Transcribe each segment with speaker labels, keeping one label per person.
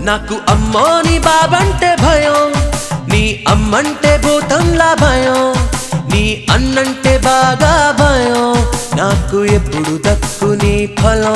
Speaker 1: నాకు అమ్మో నీ బాబంటే భయం నీ అమ్మంటే భూతంలా భయం నీ అన్నంటే బాగా భయం నాకు ఎప్పుడు దక్కు నీ ఫలం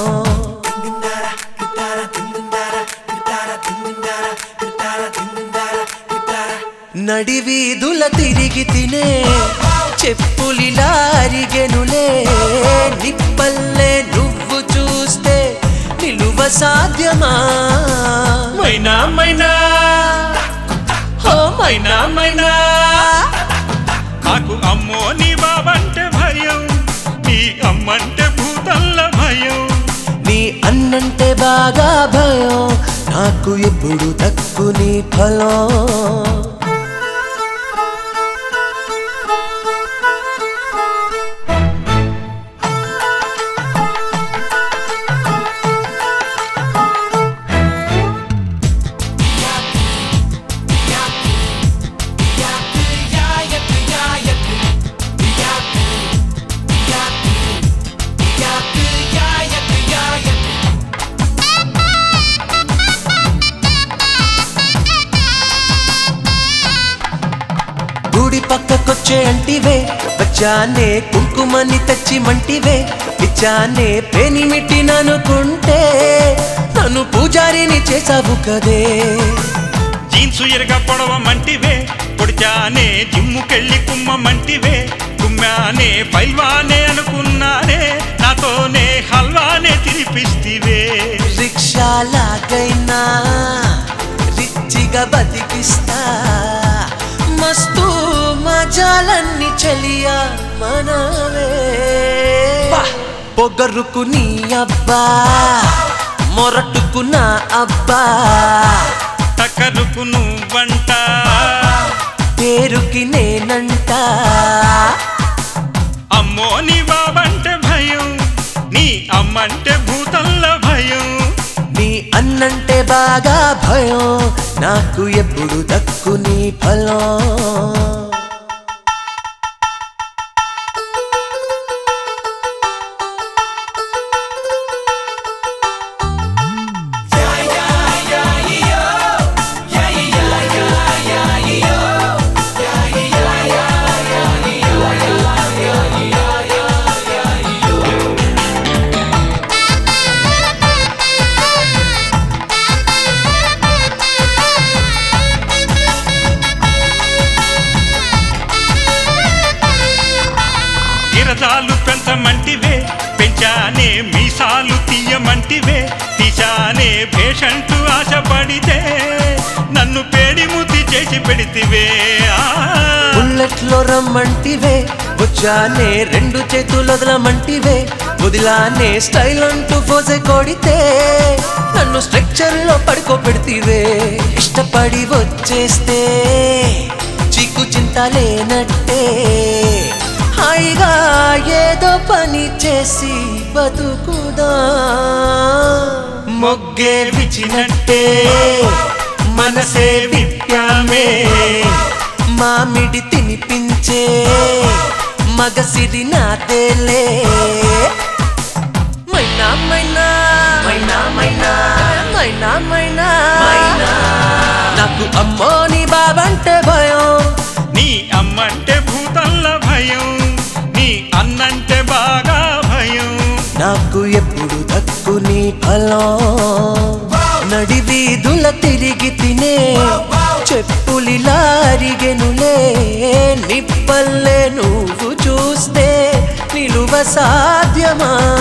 Speaker 1: నడివీధుల తిరిగి తినే చెప్పులిలా అరిగెనులే నిప్పల్లే నువ్వు చూస్తే నిలువ సాధ్యమా మైనా మైనా హో మైనా మైనా
Speaker 2: నాకు అమ్మో నీ బాబంటే భయం నీ అమ్మంటే భూతల్ల భయం
Speaker 1: నీ అన్నంటే బాగా భయం నాకు ఎప్పుడు దక్కు నీ ఫలం గుడి పక్కకొచ్చే అంటివే వచ్చానే కుంకుమని తెచ్చి మంటివే ఇచ్చానే పెనిమిటిననుకుంటే నన్ను పూజారిని చేసావు కదే
Speaker 2: జీన్సు ఎరగ పొడవ మంటివే పొడిచానే జిమ్ముకెళ్ళి కుమ్మ మంటివే కుమ్మానే పైల్వానే అనుకున్నానే నాతోనే హల్వానే తినిపిస్తివే
Speaker 1: రిక్షాలాగైనా రిచ్చిగా బతికిస్తా మస్తు మజాలన్నీ చెలియా మనవే పొగరుకు నీ అబ్బా మొరటుకు నా అబ్బా
Speaker 2: టక్కరుకు నువ్వంట
Speaker 1: పేరుకి నేనంట
Speaker 2: అమ్మో నీ బాబంటే భయం నీ అమ్మంటే భూతల్ల భయం
Speaker 1: నీ అన్నంటే బాగా భయం నాకు ఎప్పుడు దక్కు నీ ఫలం
Speaker 2: గిరజాలు పెంచమంటివే పెంచానే మీసాలు తీయమంటివే తీశానే పేషంట్ ఆశపడితే నన్ను పేడి ముద్ది చేసి పెడితివే ఆ.
Speaker 1: బుల్లెట్లో రమ్మంటివే వచ్చానే రెండు చేతులు వదలమంటివే వదిలానే స్టైల్ అంటూ పోసే కొడితే నన్ను స్ట్రక్చర్ లో పడుకోబెడితివే ఇష్టపడి వచ్చేస్తే చిక్కు చింత లేనట్టే హాయిగా ఏదో పని చేసి బతుకుదా మొగ్గే విచినట్టే మనసే విప్యామే మామిడి తినిపించే మగసిరి నాదేలే మైనా మైనా మైనా మైనా మైనా మైనా మైనా నాకు అమ్మో నీ బాబంటే భయం
Speaker 2: నీ అమ్మంటే భూతల్ల భయం నీ అన్నంటే బాగా భయం
Speaker 1: నాకు ఎప్పుడు దక్కు నీ ఫలం నడివీధుల తిరిగి తినే చెప్పులిలా అరిగెనులే నిప్పల్లే నువ్వు చూస్తే నిలువ సాధ్యమా